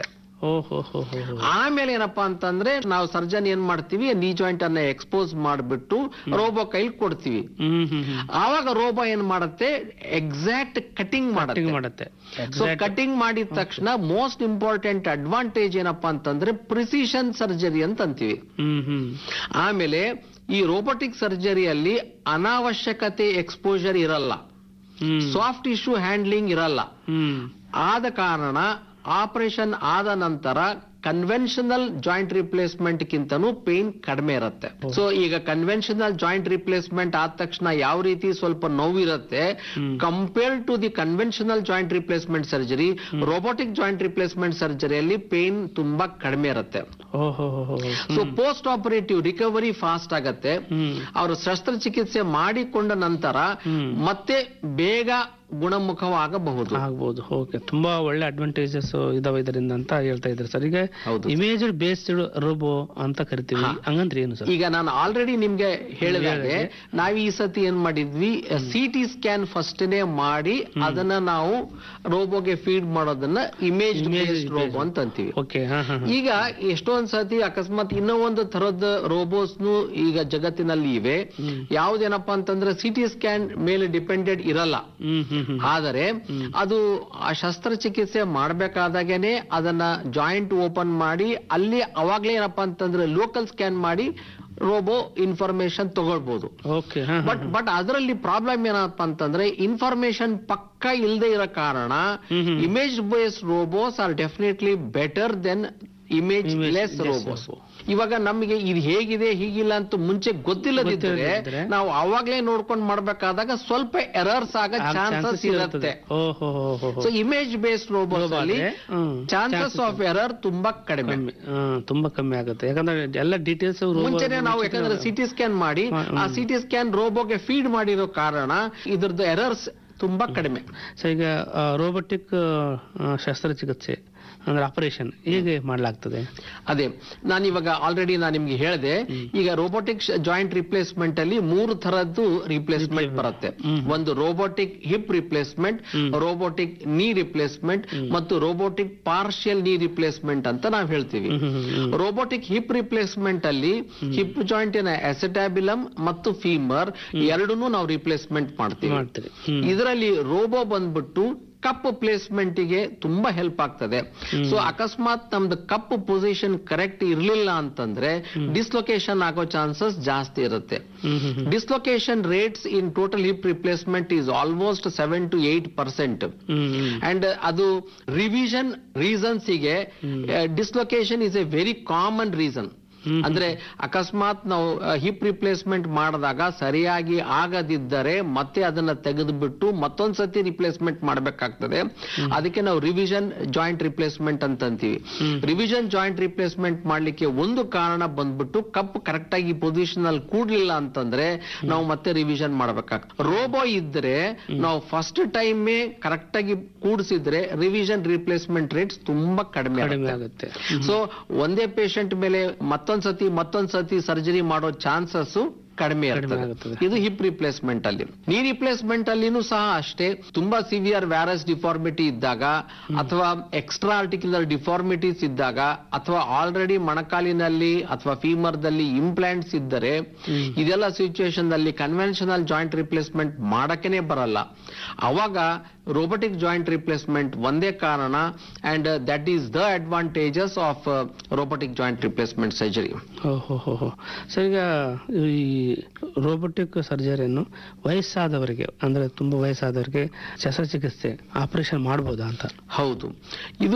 ಓಹೋ ಹೋ ಹೋ ಹೋ. ಆಮೇಲೆ ಏನಪ್ಪಾ ಅಂತಂದ್ರೆ ನಾವು ಸರ್ಜನ್ ಏನ್ ಮಾಡ್ತೀವಿ ನೀ ಜಾಯಿಂಟ್ ಅನ್ನ ಎಕ್ಸ್ಪೋಸ್ ಮಾಡ್ಬಿಟ್ಟು ರೋಬೋ ಕೈಲಿ ಕೊಡ್ತೀವಿ ಹ್ಮ್ ಹ್ಮ್ ಹ್ಮ್ ಆವಾಗ ರೋಬೋ ಏನ್ ಮಾಡುತ್ತೆ ಎಕ್ಸಾಕ್ಟ್ ಕಟಿಂಗ್ ಕಟಿಂಗ್ ಮಾಡುತ್ತೆ ಮಾಡುತ್ತೆ ಸೊ Exact. ಕಟಿಂಗ್ ಮಾಡಿದ ತಕ್ಷಣ ಮೋಸ್ಟ್ ಇಂಪಾರ್ಟೆಂಟ್ ಅಡ್ವಾಂಟೇಜ್ ಏನಪ್ಪಾ ಅಂತಂದ್ರೆ ಪ್ರಿಸಿಷನ್ ಸರ್ಜರಿ ಅಂತ ಅಂತೀವಿ ಹ್ಮ್ ಹ್ಮ್ ಆಮೇಲೆ ಈ ರೋಬೋಟಿಕ್ ಸರ್ಜರಿಯಲ್ಲಿ ಅನಾವಶ್ಯಕತೆ ಎಕ್ಸ್ಪೋಜರ್ ಇರಲ್ಲ ಹ್ಮ್ ಸಾಫ್ಟ್ ಇಶ್ಯೂ ಹ್ಯಾಂಡ್ಲಿಂಗ್ ಇರಲ್ಲ ಹ್ಮ್ ಆದ ಕಾರಣ ಆಪರೇಷನ್ ಆದ ನಂತರ ಕನ್ವೆನ್ಷನಲ್ ಜಾಯಿಂಟ್ ರಿಪ್ಲೇಸ್ಮೆಂಟ್ ಗಿಂತನೂ ಪೇನ್ ಕಡಿಮೆ ಇರುತ್ತೆ ಸೊ ಈಗ ಕನ್ವೆನ್ಷನಲ್ ಜಾಯಿಂಟ್ ರಿಪ್ಲೇಸ್ಮೆಂಟ್ ಆದ ತಕ್ಷಣ ಯಾವ ರೀತಿ ಸ್ವಲ್ಪ ನೋವಿರುತ್ತೆ compare to the conventional joint replacement surgery robotic joint replacement ಸರ್ಜರಿಯಲ್ಲಿ ಪೇನ್ ತುಂಬಾ ಕಡಿಮೆ ಇರುತ್ತೆ ಓಹೋ ಹೋ ಹೋ ಹೋ. So post operative recovery fast ಆಗತ್ತೆ ಹ್ಮ್ ಅವರು ಶಸ್ತ್ರಚಿಕಿತ್ಸೆ ಮಾಡಿಕೊಂಡ ನಂತರ ಹ್ಮ್. ಮತ್ತೆ ಬೇಗ ಗುಣಮುಖವಾಗಬಹುದು ಆಗ್ಬೋದು ಓಕೆ ತುಂಬಾ ಒಳ್ಳೆ ಅಡ್ವಾಂಟೇಜಸ್ ಇದಾವೆ ಇದರಿಂದ ಅಂತ ಹೇಳ್ತಾ ಇದ್ದಾರೆ ಸರ್ ಈಗ ಹೌದು. ಇಮೇಜ್ ಬೇಸ್ಡ್ ರೋಬೋ ಅಂತ ಕರಿತೀವಿ ಹಂಗಂದ್ರೆ ಏನು ಸರ್ ಈಗ ನಾನು ಆಲ್ರೆಡಿ ನಿಮ್ಗೆ ಹೇಳಿದಾಗೆ ಹೇಳಿದೆ. ನಾವ್ ಈ ಸತಿ ಏನ್ ಮಾಡಿದ್ವಿ ಸಿ ಟಿ ಸ್ಕ್ಯಾನ್ ಫಸ್ಟ್ನೇ ಮಾಡಿ ಅದನ್ನ ನಾವು ರೋಬೋಗೆ ಫೀಡ್ ಮಾಡೋದನ್ನ ಇಮೇಜ್ ಬೇಸ್ಡ್ ರೋಬೋ ಅಂತ ಅಂತೀವಿ ಓಕೆ ಹಾ ಹಾ ಹಾ. ಈಗ ಎಷ್ಟೊಂದ್ ಸತಿ ಅಕಸ್ಮಾತ್ ಇನ್ನೂ ಒಂದು ತರದ ರೋಬೋಸ್ನು ಈಗ ಜಗತ್ತಿನಲ್ಲಿ ಇವೆ ಯಾವ್ದೇನಪ್ಪಾ ಅಂತಂದ್ರೆ ಸಿ ಟಿ ಸ್ಕ್ಯಾನ್ ಮೇಲೆ ಡಿಪೆಂಡೆಡ್ ಇರಲ್ಲ ಹ್ಮ್ ಹ್ಮ್ ಹ್ಮ್ ಆದರೆ ಅದು ಆ ಶಸ್ತ್ರಚಿಕಿತ್ಸೆ ಮಾಡ್ಬೇಕಾದಾಗೇನೆ ಅದನ್ನ ಜಾಯಿಂಟ್ ಓಪನ್ ಮಾಡಿ ಅಲ್ಲಿ ಅವಾಗ್ಲೇ ಏನಪ್ಪಾ ಅಂತಂದ್ರೆ ಲೋಕಲ್ ಸ್ಕ್ಯಾನ್ ಮಾಡಿ ರೋಬೋ ಇನ್ಫಾರ್ಮೇಶನ್ ತಗೊಳ್ಬಹುದು ಓಕೆ ಹಾ ಹಾ. ಬಟ್ ಬಟ್ ಅದರಲ್ಲಿ ಪ್ರಾಬ್ಲಮ್ ಏನಪ್ಪಾ ಅಂತಂದ್ರೆ ಇನ್ಫಾರ್ಮೇಶನ್ ಪಕ್ಕ ಇಲ್ಲದೆ ಇರೋ ಕಾರಣ ಹ್ಮ್ ಹ್ಮ್. Image based robos are definitely better than image Image less less robos robo. ಇವಾಗ ನಮಗೆ ಇದು ಹೇಗಿದೆ ಹೀಗಿಲ್ಲ ಅಂತ ಮುಂಚೆ ಗೊತ್ತಿಲ್ಲದಿದ್ರೆ ಗೊತ್ತಿಲ್ಲದಿದ್ರೆ ನಾವು ಅವಾಗ್ಲೇ ನೋಡ್ಕೊಂಡು ಮಾಡ್ಬೇಕಾದಾಗ ಸ್ವಲ್ಪ ಎರರ್ಸ್ ಆಗ ಆಗ ಚಾನ್ಸಸ್ chances ಇರುತ್ತೆ ಓಹೋ ಹೋ ಹೋ ಹೋ. So image based robos Robo ಅಲ್ಲಿ ಆದ್ರೆ, ಹ್ಮ್, ಚಾನ್ಸಸ್ chances ಆಫ್ ಎರರ್ ತುಂಬಾ ಕಡಿಮೆ ಕಮ್ಮಿ ಹಾ, ತುಂಬಾ ಕಮ್ಮಿ ಆಗುತ್ತೆ ಯಾಕಂದ್ರೆ ಎಲ್ಲ ಡೀಟೇಲ್ಸ್ ಮುಂಚೆನೆ ನಾವು ಯಾಕಂದ್ರೆ ಸಿಟಿ ಸ್ಕ್ಯಾನ್ ಮಾಡಿ ಹ್ಮ್. ಆ ಸಿಟಿ ಸ್ಕ್ಯಾನ್ ರೋಬೋಗೆ ಫೀಡ್ ಮಾಡಿರೋ ಕಾರಣ ಇದ್ರದ್ದು ಎರರ್ಸ್ ತುಂಬಾ ಕಡಿಮೆ ಸೊ ಈಗ ರೋಬೋಟಿಕ್ ಶಸ್ತ್ರಚಿಕಿತ್ಸೆ ಅಂದ್ರೆ ಆಪರೇಷನ್ ಹೇಗೆ ಮಾಡ್ಲಾಗ್ತದೆ ಅದೇ ನಾನು ಇವಾಗ ಆಲ್ರೆಡಿ ನಾನು ನಿಮ್ಗೆ ಹೇಳಿದೆ ಈಗ ರೋಬೋಟಿಕ್ ಜಾಯಿಂಟ್ ರಿಪ್ಲೇಸ್ಮೆಂಟ್ ಅಲ್ಲಿ ಮೂರು ತರದ್ದು ರಿಪ್ಲೇಸ್ಮೆಂಟ್ ಬರುತ್ತೆ ಒಂದು robotic hip replacement robotic knee replacement ಮತ್ತು ರೋಬೋಟಿಕ್ ಪಾರ್ಷಿಯಲ್ ನೀ ರಿಪ್ಲೇಸ್ಮೆಂಟ್ ಅಂತ ನಾವು ಹೇಳ್ತೀವಿ ರೋಬೋಟಿಕ್ ಹಿಪ್ ರಿಪ್ಲೇಸ್ಮೆಂಟ್ ಅಲ್ಲಿ ಹಿಪ್ ಜಾಯಿಂಟಿನ ಎಸೆಟಾಬಿಲಮ್ ಮತ್ತು ಫೀಮರ್ ಎರಡನ್ನೂ ನಾವು ರಿಪ್ಲೇಸ್ಮೆಂಟ್ ಮಾಡ್ತೀವಿ ಮಾಡ್ತೀರಿ ಹ್ಮ್ ಇದರಲ್ಲಿ ರೋಬೋ ಬಂದ್ಬಿಟ್ಟು ಕಪ್ ಪ್ಲೇಸ್ಮೆಂಟ್ ಗೆ ತುಂಬಾ ಹೆಲ್ಪ್ ಆಗ್ತದೆ ಸೊ ಅಕಸ್ಮಾತ್ ನಮ್ದು ಕಪ್ ಪೊಸಿಷನ್ ಕರೆಕ್ಟ್ ಇರ್ಲಿಲ್ಲ ಅಂತಂದ್ರೆ ಡಿಸ್ಲೊಕೇಶನ್ ಆಗೋ ಚಾನ್ಸಸ್ ಜಾಸ್ತಿ ಇರುತ್ತೆ ಹ್ಮ್ ಹ್ಮ್ ಹ್ಮ್. Dislocation rates in total hip replacement is almost seven to eight percent hmm hmm. And ಅದು ರಿವಿಷನ್ ರೀಸನ್ಸ್ ಗೆ dislocation is a very common reason ಅಂದ್ರೆ ಅಕಸ್ಮಾತ್ ನಾವು ಹಿಪ್ ರಿಪ್ಲೇಸ್ಮೆಂಟ್ ಮಾಡಿದಾಗ ಸರಿಯಾಗಿ ಆಗದಿದ್ದರೆ ಮತ್ತೆ ಅದನ್ನ ತೆಗೆದುಬಿಟ್ಟು ಮತ್ತೊಂದ್ ಸತಿ ರಿಪ್ಲೇಸ್ಮೆಂಟ್ ಮಾಡಬೇಕಾಗ್ತದೆ ಅದಕ್ಕೆ ನಾವು ರಿವಿಷನ್ ಜಾಯಿಂಟ್ ರಿಪ್ಲೇಸ್ಮೆಂಟ್ ಅಂತ ಅಂತೀವಿ ರಿವಿಷನ್ ಜಾಯಿಂಟ್ ರಿಪ್ಲೇಸ್ಮೆಂಟ್ ಮಾಡ್ಲಿಕ್ಕೆ ಒಂದು ಕಾರಣ ಬಂದ್ಬಿಟ್ಟು ಕಪ್ ಕರೆಕ್ಟ್ ಆಗಿ ಪೊಸಿಷನ್ ಅಲ್ಲಿ ಕೂಡ್ಲಿಲ್ಲ ಅಂತಂದ್ರೆ ನಾವು ಮತ್ತೆ ರಿವಿಷನ್ ಮಾಡ್ಬೇಕಾಗ್ತದೆ ರೋಬೋ ಇದ್ರೆ ನಾವು ಫಸ್ಟ್ ಟೈಮೇ ಕರೆಕ್ಟ್ ಆಗಿ ಕೂಡಿಸಿದ್ರೆ ರಿವಿಷನ್ ರಿಪ್ಲೇಸ್ಮೆಂಟ್ ರೇಟ್ಸ್ ತುಂಬಾ ಕಡಿಮೆ ಕಡಿಮೆ ಆಗುತ್ತೆ ಆಗುತ್ತೆ ಸೊ ಒಂದೇ ಪೇಷಂಟ್ ಮೇಲೆ ಮತ್ತೊಂದ್ ಸತಿ ಮತ್ತೊಂದ್ ಸತಿ ಸರ್ಜರಿ ಮಾಡೋ ಚಾನ್ಸಸ್ ಕಡಿಮೆ ಕಡಿಮೆ ಇರ್ತದೆ ಆಗುತ್ತದೆ. ಇದು ಹಿಪ್ ರಿಪ್ಲೇಸ್ಮೆಂಟ್ ಅಲ್ಲಿ ನೀ ರಿಪ್ಲೇಸ್ಮೆಂಟ್ ಅಲ್ಲಿನೂ ಸಹ ಅಷ್ಟೇ ತುಂಬಾ ಸಿವಿಯರ್ ವ್ಯಾರಸ್ ಡಿಫಾರ್ಮಿಟಿ ಇದ್ದಾಗ ಅಥವಾ ಎಕ್ಸ್ಟ್ರಾ ಆರ್ಟಿಕ್ಯುಲರ್ ಡಿಫಾರ್ಮಿಟೀಸ್ ಇದ್ದಾಗ ಅಥವಾ ಆಲ್ರೆಡಿ ಮೊಣಕಾಲಿನಲ್ಲಿ ಅಥವಾ ಫೀಮರ್ದಲ್ಲಿ ಇಂಪ್ಲಾಂಟ್ಸ್ ಇದ್ದರೆ ಇದೆಲ್ಲ ಸಿಚುವೇಶನ್ ದಲ್ಲಿ ಕನ್ವೆನ್ಷನಲ್ ಜಾಯಿಂಟ್ ರಿಪ್ಲೇಸ್ಮೆಂಟ್ ಮಾಡಕ್ಕೇನೆ ಬರಲ್ಲ ಅವಾಗ ರೋಬೋಟಿಕ್ ಜಾಯಿಂಟ್ ರಿಪ್ಲೇಸ್ಮೆಂಟ್ ಒಂದೇ ಕಾರಣ and that is the advantages of robotic joint replacement surgery ಓಹೋ ಹೋ ಹೋ ಸರ್ ಈಗ ಈ ರೋಬೋಟಿಕ್ ಸರ್ಜರಿಯನ್ನು ವಯಸ್ಸಾದವರಿಗೆ ಅಂದ್ರೆ ತುಂಬಾ ವಯಸ್ಸಾದವರಿಗೆ ಶಸ್ತ್ರಚಿಕಿತ್ಸೆ ಆಪರೇಷನ್ ಮಾಡ್ಬೋದಾ ಅಂತ ಹೌದು ಇದು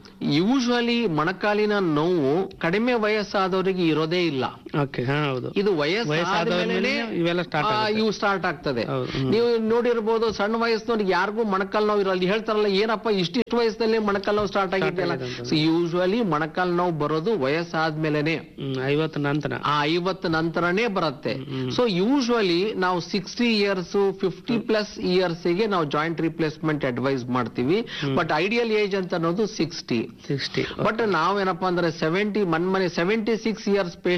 ಯೂಶುವಲಿ ಮೊಣಕಾಲಿನ ನೋವು ಕಡಿಮೆ ವಯಸ್ಸಾದವರಿಗೆ ಇರೋದೇ ಇಲ್ಲ ಓಕೆ ಹಾ ಹೌದು ಇದು ವಯಸ್ಸಾದ ವಯಸ್ಸಾದ್ಮೇಲೆ ಮೇಲೆ ಇವೆಲ್ಲ start ಆಗುತ್ತೆ. ಇವು ಸ್ಟಾರ್ಟ್ ಆಗ್ತದೆ ಹೌದು, ಹ್ಮ್. ನೀವು ನೋಡಿರ್ಬೋದು ಸಣ್ಣ ವಯಸ್ಸಿನವ್ರಿಗೆ ಯಾರಿಗೂ ಮೊಣಕಾಲ್ ನೋವು ಇರಲ್ಲ ಹೇಳ್ತಾರಲ್ಲ ಏನಪ್ಪ ಇಷ್ಟಿಷ್ಟು ವಯಸ್ಸಲ್ಲಿ ಮೊಣಕಾಲ್ ನೋವು ಸ್ಟಾರ್ಟ್ ಆಗಿದೆಯಲ್ಲ ಆಗಿದೆ ಅಂತ. ಸೊ ಯೂಶುವಲಿ ಮೊಣಕಾಲ್ ನೋವು ಬರೋದು ವಯಸ್ಸಾದ್ಮೇಲೆನೆ ಹ್ಮ್, ಐವತ್ತು ನಂತರ ಆ ಐವತ್ತು ನಂತರನೇ ಬರುತ್ತೆ ಸೊ ಯೂಶುವಲಿ ನಾವು sixty years fifty plus years ಗೆ ನಾವು ಜಾಯಿಂಟ್ ರಿಪ್ಲೇಸ್ಮೆಂಟ್ ಅಡ್ವೈಸ್ ಮಾಡ್ತೀವಿ ಬಟ್ ಐಡಿಯಲ್ ಏಜ್ ಅಂತ ಅನ್ನೋದು ಸಿಕ್ಸ್ಟಿ ಸಿಕ್ಸ್ಟಿ ಬಟ್ ನಾವೇನಪ್ಪಾ ಅಂದ್ರೆ ಸೆವೆಂಟಿ ಮನ್ಮನೆ ಸೆವೆಂಟಿ ಸಿಕ್ಸ್ ಇಯರ್ಸ್ ಪೇಷಂಟ್ ಗೆ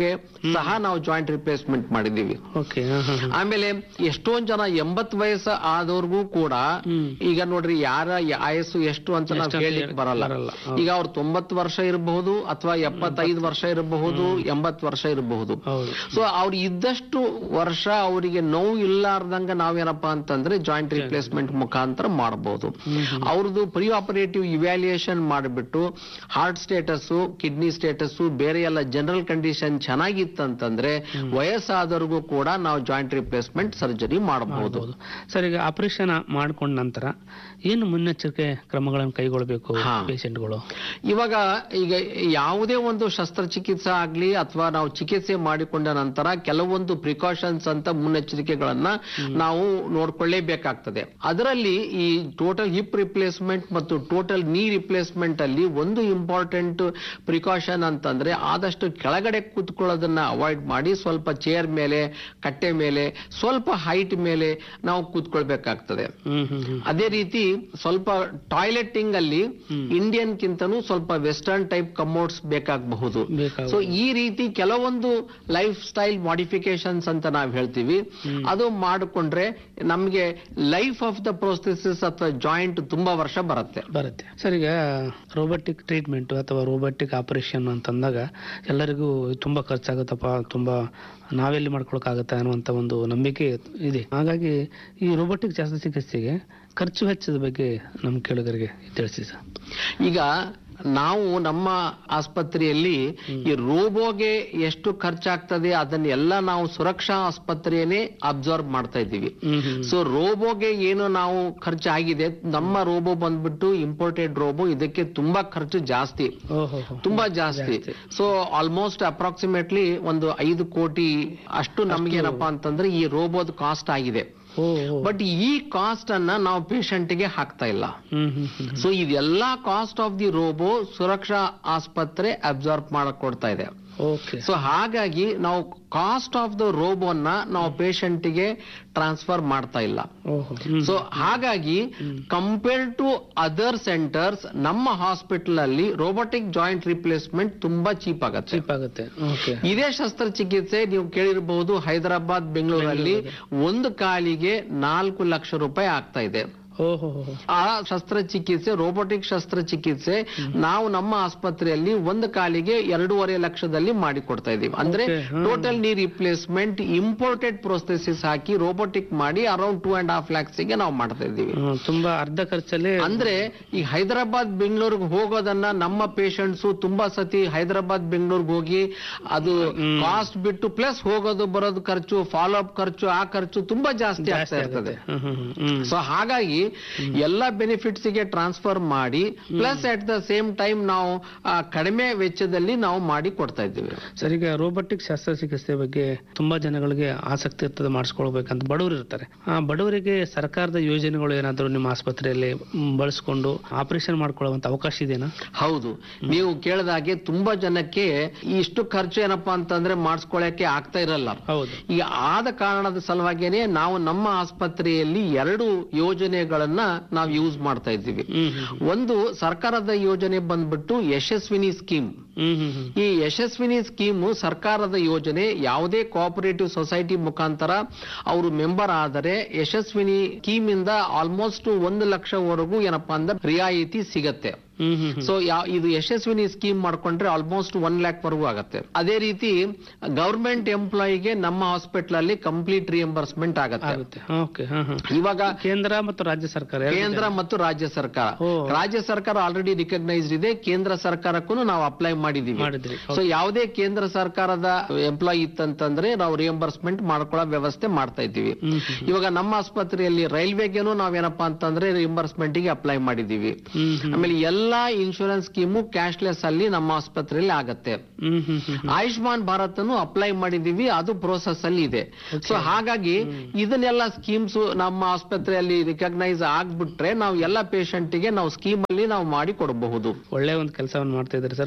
ಸಹ ನಾವು ಜಾಯಿಂಟ್ ರಿಪ್ಲೇಸ್ಮೆಂಟ್ ಮಾಡಿದೀವಿ ಓಕೆ ಆಮೇಲೆ ಎಷ್ಟೊಂದ್ ಜನ ಎಂಬತ್ ವಯಸ್ಸು ಆದವ್ರಿಗೂ ಕೂಡ ಹ್ಮ್. ಈಗ ನೋಡ್ರಿ ಯಾರ ಆಯಸ್ಸು ಎಷ್ಟು ಅಂತ ನಾವು ಎಷ್ಟು ಅಂತ ಹೇಳಿಕ್ ಬರಲ್ಲ ಬರಲ್ಲ. ಹೌದು. ಈಗ ಅವ್ರು ತೊಂಬತ್ತು ವರ್ಷ ಇರಬಹುದು ಅಥವಾ ಎಪ್ಪತ್ತೈದು ವರ್ಷ ಇರಬಹುದು ಎಂಬತ್ ವರ್ಷ ಇರಬಹುದು ಹೌದು ಸೊ ಅವ್ರು ಇದ್ದಷ್ಟು ವರ್ಷ ಅವರಿಗೆ ನೋವು ಇಲ್ಲಾರ್ದಂಗ ನಾವೇನಪ್ಪಾ ಅಂತಂದ್ರೆ ಜಾಯಿಂಟ್ ರಿಪ್ಲೇಸ್ಮೆಂಟ್ ಮುಖಾಂತರ ಮಾಡಬಹುದು ಅವ್ರದ್ದು ಪ್ರಿ ಆಪರೇಟಿವ್ ಇವ್ಯಾಲ್ಯೂಯೇಷನ್ ಮಾಡಿಬಿಟ್ಟು ಹಾರ್ಟ್ ಸ್ಟೇಟಸ್ ಕಿಡ್ನಿ ಸ್ಟೇಟಸ್ ಬೇರೆ ಎಲ್ಲ ಜನರಲ್ ಕಂಡೀಷನ್ ಚೆನ್ನಾಗಿತ್ತಂತಂದ್ರೆ ವಯಸ್ಸಾದವ್ರಿಗೂ ಕೂಡ ನಾವು ಜಾಯಿಂಟ್ ರಿಪ್ಲೇಸ್ಮೆಂಟ್ ಸರ್ಜರಿ ಮಾಡಬಹುದು ಹೌದು ಸರ್ ಈಗ ಆಪರೇಷನ್ ಮಾಡ್ಕೊಂಡ ನಂತರ ಏನು ಮುನ್ನೆಚ್ಚರಿಕೆ ಕ್ರಮಗಳನ್ನು ಕೈಗೊಳ್ಳಬೇಕು ಹಾ. ಪೇಷಂಟ್ಗಳು ಇವಾಗ ಈಗ ಯಾವುದೇ ಒಂದು ಶಸ್ತ್ರಚಿಕಿತ್ಸೆ ಆಗ್ಲಿ ಅಥವಾ ನಾವು ಚಿಕಿತ್ಸೆ ಮಾಡಿಕೊಂಡ ನಂತರ ಕೆಲವೊಂದು ಪ್ರಿಕಾಷನ್ಸ್ ಅಂತ ಮುನ್ನೆಚ್ಚರಿಕೆಗಳನ್ನ ನಾವು ನೋಡ್ಕೊಳ್ಳೇಬೇಕಾಗ್ತದೆ ಅದರಲ್ಲಿ ಈ ಟೋಟಲ್ ಹಿಪ್ ರಿಪ್ಲೇಸ್ಮೆಂಟ್ ಮತ್ತು ಟೋಟಲ್ ನೀ ರಿಪ್ಲೇಸ್ಮೆಂಟ್ ಅಲ್ಲಿ ಒಂದು ಇಂಪಾರ್ಟೆಂಟ್ ಪ್ರಿಕಾಷನ್ ಅಂತಂದ್ರೆ ಆದಷ್ಟು ಕೆಳಗಡೆ ಕೂತ್ಕೊಳ್ಳೋದನ್ನ ಅವಾಯ್ಡ್ ಮಾಡಿ ಸ್ವಲ್ಪ ಚೇರ್ ಮೇಲೆ ಕಟ್ಟೆ ಮೇಲೆ ಸ್ವಲ್ಪ ಹೈಟ್ ಮೇಲೆ ನಾವು ಕೂತ್ಕೊಳ್ಬೇಕಾಗ್ತದೆ ಹ್ಮ್ ಹ್ಮ್ ಹ್ಮ್ ಅದೇ ರೀತಿ ಸ್ವಲ್ಪ ಟಾಯ್ಲೆಟಿಂಗ್ ಅಲ್ಲಿ ಇಂಡಿಯನ್ ಕಿಂತನೂ ಸ್ವಲ್ಪ ವೆಸ್ಟರ್ನ್ ಟೈಪ್ ಕಮೋಡ್ಸ್ ಬೇಕಾಗಬಹುದು ಬೇಕಾಗುತ್ತೆ. ಸೊ ಈ ರೀತಿ ಕೆಲವೊಂದು ಲೈಫ್ ಸ್ಟೈಲ್ ಮಾಡಿಫಿಕೇಶನ್ಸ್ ಅಂತ ನಾವು ಹೇಳ್ತೀವಿ ಅದು ಮಾಡಿಕೊಂಡ್ರೆ ನಮಗೆ ಲೈಫ್ ಆಫ್ ದ ಪ್ರೋಸೆಸಸ್ ಅಥವಾ ಜಾಯಿಂಟ್ ತುಂಬಾ ವರ್ಷ ಬರುತ್ತೆ ಬರುತ್ತೆ ಸರ್ ಈಗ ರೋಬೋಟಿಕ್ ಟ್ರೀಟ್ಮೆಂಟ್ ಅಥವಾ ರೋಬೋಟಿಕ್ ಆಪರೇಷನ್ ಅಂತಂದಾಗ ಎಲ್ಲರಿಗೂ ತುಂಬಾ ಖರ್ಚಾಗುತ್ತಪ್ಪ ತುಂಬಾ ನಾವೆಲ್ಲಿ ಮಾಡ್ಕೊಳಕ್ಕಾಗತ್ತೆ ಅನ್ನುವಂತ ಒಂದು ನಂಬಿಕೆ ಇದೆ ಹಾಗಾಗಿ ಈ ರೋಬೋಟಿಕ್ ಶಸ್ತ್ರಚಿಕಿತ್ಸೆಗೆ ಖರ್ಚು ವೆಚ್ಚದ ಬಗ್ಗೆ ನಮ್ಮ ಕೇಳುಗರಿಗೆ ತಿಳಿಸಿ ಸರ್ ಈಗ ನಾವು ನಮ್ಮ ಆಸ್ಪತ್ರೆಯಲ್ಲಿ ಈ ರೋಬೋಗೆ ಎಷ್ಟು ಖರ್ಚಾಗ್ತದೆ ಅದನ್ನೆಲ್ಲ ನಾವು ಸುರಕ್ಷಾ ಆಸ್ಪತ್ರೆಯನ್ನೇ ಅಬ್ಸರ್ವ್ ಮಾಡ್ತಾ ಇದ್ದೀವಿ ಹ್ಮ್ ಹ್ಮ್ ಸೊ ರೋಬೋಗೆ ಏನು ನಾವು ಖರ್ಚಾಗಿದೆ ನಮ್ಮ ರೋಬೋ ಬಂದ್ಬಿಟ್ಟು ಇಂಪೋರ್ಟೆಡ್ ರೋಬೋ ಇದಕ್ಕೆ ತುಂಬಾ ಖರ್ಚು ಜಾಸ್ತಿ ಓಹೋ ತುಂಬಾ ಜಾಸ್ತಿ ಸೊ ಆಲ್ಮೋಸ್ಟ್ ಅಪ್ರಾಕ್ಸಿಮೇಟ್ಲಿ ಒಂದು ಐದು ಕೋಟಿ ಅಷ್ಟು ನಮ್ಗೇನಪ್ಪಾ ಅಂತಂದ್ರೆ ಈ ರೋಬೋದ್ ಕಾಸ್ಟ್ ಆಗಿದೆ ಓ ಓ. ಬಟ್ ಈ ಕಾಸ್ಟ್ ಅನ್ನ ನಾವು patient ಗೆ ಹಾಕ್ತಾ ಇಲ್ಲ ಹ್ಮ್ ಹ್ಮ್ ಹ್ಮ್ ಸೊ ಇದೆಲ್ಲಾ cost of the robo Suraksha ಆಸ್ಪತ್ರೆ ಅಬ್ಸಾರ್ಬ್ ಮಾಡಕ್ ಕೊಡ್ತಾ ಇದೆ ಓಕೆ ಸೊ ಹಾಗಾಗಿ ನಾವು ಕಾಸ್ಟ್ ಆಫ್ ದ ರೋಬೋನ ನಾವು patient ಗೆ ಟ್ರಾನ್ಸ್ಫರ್ ಮಾಡ್ತಾ ಇಲ್ಲ ಓಹೋ ಹ್ಮ್ ಸೊ ಹಾಗಾಗಿ ಕಂಪೇರ್ ಟು ಅದರ್ ಸೆಂಟರ್ಸ್ ನಮ್ಮ ಹಾಸ್ಪಿಟಲ್ ಅಲ್ಲಿ ರೋಬೋಟಿಕ್ ಜಾಯಿಂಟ್ ರಿಪ್ಲೇಸ್ಮೆಂಟ್ ತುಂಬಾ ಚೀಪ್ ಆಗುತ್ತೆ ಚೀಪ್ ಆಗುತ್ತೆ ಓಕೆ ಇದೇ ಶಸ್ತ್ರಚಿಕಿತ್ಸೆ ನೀವು ಕೇಳಿರಬಹುದು ಹೈದರಾಬಾದ್ ಬೆಂಗಳೂರಲ್ಲಿ ಒಂದು ಕಾಲಿಗೆ ನಾಲ್ಕು ಲಕ್ಷ ರೂಪಾಯಿ ಆಗ್ತಾ ಇದೆ ಓಹೋ ಆ ಶಸ್ತ್ರಚಿಕಿತ್ಸೆ ರೋಬೋಟಿಕ್ ಶಸ್ತ್ರಚಿಕಿತ್ಸೆ ನಾವು ನಮ್ಮ ಆಸ್ಪತ್ರೆಯಲ್ಲಿ ಒಂದು ಕಾಲಿಗೆ ಎರಡೂವರೆ ಲಕ್ಷದಲ್ಲಿ ಮಾಡಿ ಕೊಡ್ತಾ ಇದೀವಿ ಅಂದ್ರೆ Okay, ಹ್ಮ್. Total knee replacement imported prosthesis ಹಾಕಿ ರೋಬೋಟಿಕ್ ಮಾಡಿ around two and half lakhs ಗೆ ನಾವು ಮಾಡ್ತಾ ಇದ್ದೀವಿ ಹ್ಮ್, ತುಂಬಾ ಅರ್ಧ ಖರ್ಚಲ್ಲಿ ಅಂದ್ರೆ ಈ ಹೈದರಾಬಾದ್ ಬೆಂಗಳೂರಿಗೆ ಹೋಗೋದನ್ನ ನಮ್ಮ ಪೇಷಂಟ್ಸ್ ತುಂಬಾ ಸತಿ ಹೈದರಾಬಾದ್ ಬೆಂಗಳೂರಿಗೆ ಹೋಗಿ ಅದು ಕಾಸ್ಟ್ ಬಿಟ್ಟು ಪ್ಲಸ್ ಹೋಗೋದು ಬರೋದು ಖರ್ಚು ಫಾಲೋ ಅಪ್ ಖರ್ಚು ಆ ಖರ್ಚು ತುಂಬಾ ಜಾಸ್ತಿ ಜಾಸ್ತಿ ಆಗ್ತಾ ಇರ್ತದೆ ಆಗುತ್ತೆ ಹ್ಮ್ ಹ್ಮ್ ಹ್ಮ್ ಹ್ಮ್ ಸೊ ಹಾಗಾಗಿ ಎಲ್ಲ ಬೆನಿಫಿಟ್ಸ್ ಗೆ ಟ್ರಾನ್ಸ್ಫರ್ ಮಾಡಿ plus at the same time ನಾವು ಆ, ಕಡಿಮೆ ವೆಚ್ಚದಲ್ಲಿ ನಾವು ಮಾಡಿ ಕೊಡ್ತಾ ಇದ್ದೀವಿ ಸರ್ ಈಗ ರೋಬೋಟಿಕ್ ಶಸ್ತ್ರಚಿಕಿತ್ಸೆ ಬಗ್ಗೆ ತುಂಬಾ ಜನಗಳಿಗೆ ಆಸಕ್ತಿ ಇರ್ತದೆ ಮಾಡಿಸ್ಕೊಳ್ಬೇಕಂತ ಬಡವರು ಇರ್ತಾರೆ ಆ ಬಡವರಿಗೆ ಸರ್ಕಾರದ ಯೋಜನೆಗಳು ಏನಾದರೂ ನಿಮ್ಮ ಆಸ್ಪತ್ರೆಯಲ್ಲಿ ಮ್, ಬಳಸ್ಕೊಂಡು ಆಪರೇಷನ್ ಮಾಡ್ಕೊಳ್ಳುವಂತ ಅವಕಾಶ ಇದೆನಾ ಹೌದು ನೀವು ಕೇಳಿದಾಗೆ ತುಂಬಾ ಜನಕ್ಕೆ ಇಷ್ಟು ಖರ್ಚು ಏನಪ್ಪಾ ಅಂತಂದ್ರೆ ಮಾಡಿಸ್ಕೊಳಕ್ಕೆ ಆಗ್ತಾ ಇರಲ್ಲ ಹೌದು ಈ ಆದ ಕಾರಣದ ಸಲುವಾಗಿನೇ ನಾವು ನಮ್ಮ ಆಸ್ಪತ್ರೆಯಲ್ಲಿ ಎರಡು ಯೋಜನೆಗಳನ್ನ ನಾವು ಯೂಸ್ ಮಾಡ್ತಾ ಇದ್ದೀವಿ ಹ್ಮ್ ಹ್ಮ್ ಒಂದು ಸರ್ಕಾರದ ಯೋಜನೆ ಬಂದ್ಬಿಟ್ಟು ಯಶಸ್ವಿನಿ ಸ್ಕೀಮ್ ಹ್ಮ್ ಹ್ಮ್ ಹ್ಮ್ ಈ ಯಶಸ್ವಿನಿ ಸ್ಕೀಮು ಸರ್ಕಾರದ ಯೋಜನೆ ಯಾವುದೇ ಕೋಆಪರೇಟಿವ್ ಸೊಸೈಟಿ ಮುಖಾಂತರ ಅವರು ಮೆಂಬರ್ ಆದರೆ ಯಶಸ್ವಿನಿ ಸ್ಕೀಮ್ ಇಂದ ಆಲ್ಮೋಸ್ಟ್ ಒಂದು ಲಕ್ಷವರೆಗೂ ಏನಪ್ಪಾ ಅಂದ್ರೆ ರಿಯಾಯಿತಿ ಸಿಗತ್ತೆ ಹ್ಮ್ ಹ್ಮ್ ಹ್ಮ್ ಸೊ ಯಾವ ಇದು ಯಶಸ್ವಿನಿ ಸ್ಕೀಮ್ ಮಾಡ್ಕೊಂಡ್ರೆ ಆಲ್ಮೋಸ್ಟ್ ಒನ್ ಲ್ಯಾಕ್ ವರೆಗೂ ಆಗುತ್ತೆ ಅದೇ ರೀತಿ ಗವರ್ಮೆಂಟ್ ಎಂಪ್ಲಾಯಿಗೆ ನಮ್ಮ ಹಾಸ್ಪಿಟಲ್ ಅಲ್ಲಿ ಕಂಪ್ಲೀಟ್ ರಿಯಂಬರ್ಸ್ಮೆಂಟ್ ಆಗುತ್ತೆ ಆಗುತ್ತೆ ಓಕೆ ಹಾ ಹಾ ಇವಾಗ ಕೇಂದ್ರ ಮತ್ತು ರಾಜ್ಯ ಸರ್ಕಾರ ಎರಡು ಕೇಂದ್ರ ಮತ್ತು ರಾಜ್ಯ ಸರ್ಕಾರ ಓ. ರಾಜ್ಯ ಸರ್ಕಾರ ಆಲ್ರೆಡಿ ರಿಕಗ್ನೈಸ್ಡ್ ಇದೆ ಕೇಂದ್ರ ಸರ್ಕಾರಕ್ಕೂ ನಾವು ಅಪ್ಲೈ ಮಾಡಿದೀವಿ ಮಾಡಿದ್ರಿ ಸೊ ಯಾವುದೇ ಕೇಂದ್ರ ಸರ್ಕಾರದ ಎಂಪ್ಲಾಯಿ ಇತ್ತಂತಂದ್ರೆ ನಾವು ರಿಯಂಬರ್ಸ್ಮೆಂಟ್ ಮಾಡ್ಕೊಳ್ಳೋ ವ್ಯವಸ್ಥೆ ಮಾಡ್ತಾ ಇದ್ದೀವಿ ಹ್ಮ್ ಹ್ಮ್ ಇವಾಗ ನಮ್ಮ ಆಸ್ಪತ್ರೆಯಲ್ಲಿ ರೈಲ್ವೆಗೇನು ನಾವೇನಪ್ಪಾ ಅಂತಂದ್ರೆ ರಿಯಂಬರ್ಸ್ಮೆಂಟ್ ಗೆ ಅಪ್ಲೈ ಮಾಡಿದೀವಿ ಹ್ಮ್ ಹ್ಮ್ ಆಮೇಲೆ ಎಲ್ಲಾ ಇನ್ಶೂರೆನ್ಸ್ ಸ್ಕೀಮು ಕ್ಯಾಶ್ಲೆಸ್ ಅಲ್ಲಿ ನಮ್ಮ ಆಸ್ಪತ್ರೆಯಲ್ಲಿ ಆಗತ್ತೆ ಹ್ಮ್ ಹ್ಮ್ ಹ್ಮ್ ಆಯುಷ್ಮಾನ್ ಭಾರತ್ ಅನ್ನು ಅಪ್ಲೈ ಮಾಡಿದೀವಿ ಅದು ಪ್ರೋಸೆಸ್ ಅಲ್ಲಿ ಇದೆ ಸೊ ಹಾಗಾಗಿ ಇದನ್ನೆಲ್ಲ ಸ್ಕೀಮ್ಸ್ ನಮ್ಮ ಆಸ್ಪತ್ರೆಯಲ್ಲಿ ರಿಕಗ್ನೈಸ್ ಆಗ್ಬಿಟ್ರೆ ನಾವು ಎಲ್ಲ patient ಗೆ ನಾವು ಸ್ಕೀಮ್ ಅಲ್ಲಿ ನಾವು ಮಾಡಿ ಕೊಡಬಹುದು ಒಳ್ಳೆ ಒಂದು ಕೆಲಸವನ್ನು ಮಾಡ್ತಾ ಇದ್ದಾರೆ ಸರ್ ಕೊನೆಯದಾಗಿ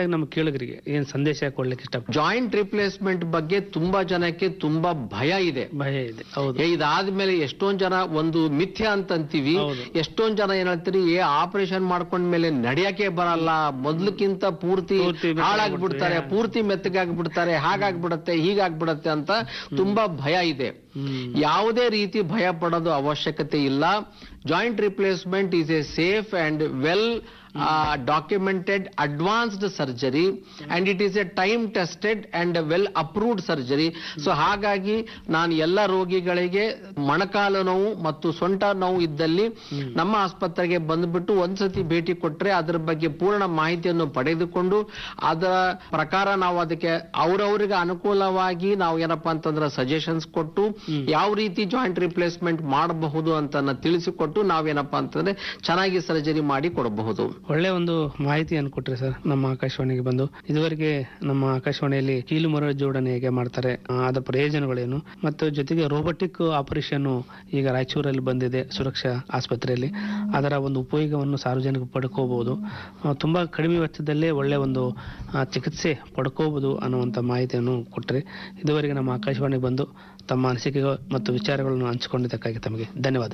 ಕೊನೆಯದಾಗಿ ನಮ್ಮ ಕೇಳುಗರಿಗೆ ಏನ್ ಸಂದೇಶ ಕೊಡ್ಲಿಕ್ಕೆ ಇಷ್ಟ ಜಾಯಿಂಟ್ ರಿಪ್ಲೇಸ್ಮೆಂಟ್ ಬಗ್ಗೆ ತುಂಬಾ ಜನಕ್ಕೆ ತುಂಬಾ ಭಯ ಇದೆ ಭಯ ಇದೆ ಹೌದು ಏ, ಇದಾದ್ಮೇಲೆ ಎಷ್ಟೊಂದ್ ಜನ ಒಂದು ಮಿಥ್ಯ ಅಂತ ಅಂತೀವಿ ಹೌದು. ಎಷ್ಟೊಂದ್ ಜನ ಏನ್ ಹೇಳ್ತೀರಿ ಏ ಆಪರೇಷನ್ ಮಾಡ್ಕೊಂಡ್ಮೇಲೆ ನಡಿಯಕ್ಕೆ ಬರಲ್ಲ ಮೊದ್ಲಕ್ಕಿಂತ ಪೂರ್ತಿ ಪೂರ್ತಿ ಮೆತ್ತಗಾಗ್ಬಿಡ್ತಾರೆ. ಹಾಳಾಗ್ಬಿಡ್ತಾರೆ ಪೂರ್ತಿ ಮೆತ್ತಗಾಗ್ಬಿಡ್ತಾರೆ ಹಾಗಾಗ್ಬಿಡತ್ತೆ ಹೀಗಾಗ್ಬಿಡತ್ತೆ ಅಂತ ತುಂಬಾ ಭಯ ಇದೆ ಹ್ಮ್ ಯಾವುದೇ ರೀತಿ ಭಯ ಪಡೋದು ಅವಶ್ಯಕತೆ ಇಲ್ಲ joint replacement is a safe and well documented advanced surgery and it is a time tested and well approved surgery so ಹಾಗಾಗಿ ನಾನು ಎಲ್ಲ ರೋಗಿಗಳಿಗೆ ಮೊಣಕಾಲು ನೋವು ಮತ್ತು ಸೊಂಟ ನೋವು ಇದ್ದಲ್ಲಿ ನಮ್ಮ ಆಸ್ಪತ್ರೆಗೆ ಬಂದ್ಬಿಟ್ಟು ಒಂದ್ಸತಿ ಭೇಟಿ ಕೊಟ್ರೆ ಅದರ ಬಗ್ಗೆ ಪೂರ್ಣ ಮಾಹಿತಿಯನ್ನು ಪಡೆದುಕೊಂಡು ಅದರ ಪ್ರಕಾರ ನಾವು ಅದಕ್ಕೆ ಅವ್ರವ್ರಿಗೆ ಅನುಕೂಲವಾಗಿ ನಾವು ಏನಪ್ಪಾ ಅಂತಂದ್ರೆ ಸಜೆಷನ್ಸ್ ಕೊಟ್ಟು ಯಾವ ರೀತಿ ಜಾಯಿಂಟ್ ರಿಪ್ಲೇಸ್ಮೆಂಟ್ ಮಾಡಬಹುದು ಅಂತ ತಿಳಿಸಿಕೊಟ್ಟು ನಾವೇನಪ್ಪಾ ಅಂತಂದ್ರೆ ಚೆನ್ನಾಗಿ ಸರ್ಜರಿ ಮಾಡಿ ಕೊಡಬಹುದು ಒಳ್ಳೆ ಒಂದು ಮಾಹಿತಿಯನ್ನು ಕೊಟ್ರಿ ಸರ್ ನಮ್ಮ ಆಕಾಶವಾಣಿಗೆ ಬಂದು ಇದುವರೆಗೆ ನಮ್ಮ ಆಕಾಶವಾಣಿಯಲ್ಲಿ ಕೀಲು ಮರ ಜೋಡಣೆ ಹೇಗೆ ಮಾಡ್ತಾರೆ ಆ, ಅದರ ಪ್ರಯೋಜನಗಳೇನು ಮತ್ತು ಜೊತೆಗೆ ರೋಬೋಟಿಕ್ ಆಪರೇಷನ್ ಈಗ ರಾಯಚೂರಲ್ಲಿ ಬಂದಿದೆ ಸುರಕ್ಷಾ ಆಸ್ಪತ್ರೆಯಲ್ಲಿ ಅದರ ಒಂದು ಉಪಯೋಗವನ್ನು ಸಾರ್ವಜನಿಕರು ಪಡ್ಕೋಬಹುದು ಆ, ತುಂಬಾ ಕಡಿಮೆ ವೆಚ್ಚದಲ್ಲೇ ಒಳ್ಳೆ ಒಂದು ಆ, ಚಿಕಿತ್ಸೆ ಪಡ್ಕೋಬಹುದು ಅನ್ನುವಂಥ ಮಾಹಿತಿಯನ್ನು ಕೊಟ್ರಿ ಇದುವರೆಗೆ ನಮ್ಮ ಆಕಾಶವಾಣಿಗೆ ಬಂದು ತಮ್ಮ ಅನಿಸಿಕೆ ಮತ್ತು ವಿಚಾರಗಳನ್ನು ಹಂಚಿಕೊಂಡಿದ್ದಕ್ಕಾಗಿ ತಮಗೆ ಧನ್ಯವಾದ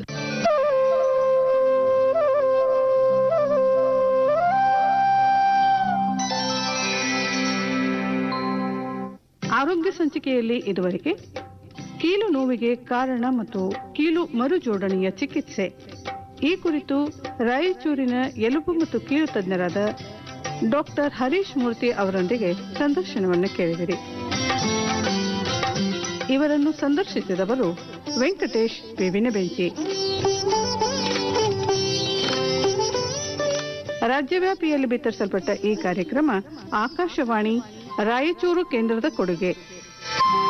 ಆರೋಗ್ಯ ಸಂಚಿಕೆಯಲ್ಲಿ ಇದುವರೆಗೆ ಕೀಲು ನೋವಿಗೆ ಕಾರಣ ಮತ್ತು ಕೀಲು ಮರುಜೋಡಣೆಯ ಚಿಕಿತ್ಸೆ ಈ ಕುರಿತು ರಾಯಚೂರಿನ ಎಲುಬು ಮತ್ತು ಕೀಲು ತಜ್ಞರಾದ ಡಾಕ್ಟರ್ ಹರೀಶ್ ಮೂರ್ತಿ ಅವರೊಂದಿಗೆ ಸಂದರ್ಶನವನ್ನು ಕೇಳಿದಿರಿ ಇವರನ್ನು ಸಂದರ್ಶಿಸಿದವರು ವೆಂಕಟೇಶ್ ಬೇವಿನ ಬೆಂಚಿ ರಾಜ್ಯವ್ಯಾಪಿಯಲ್ಲಿ ಬಿತ್ತರಿಸಲ್ಪಟ್ಟ ಈ ಕಾರ್ಯಕ್ರಮ ಆಕಾಶವಾಣಿ ರಾಯಚೂರು ಕೇಂದ್ರದ ಕೊಡುಗೆ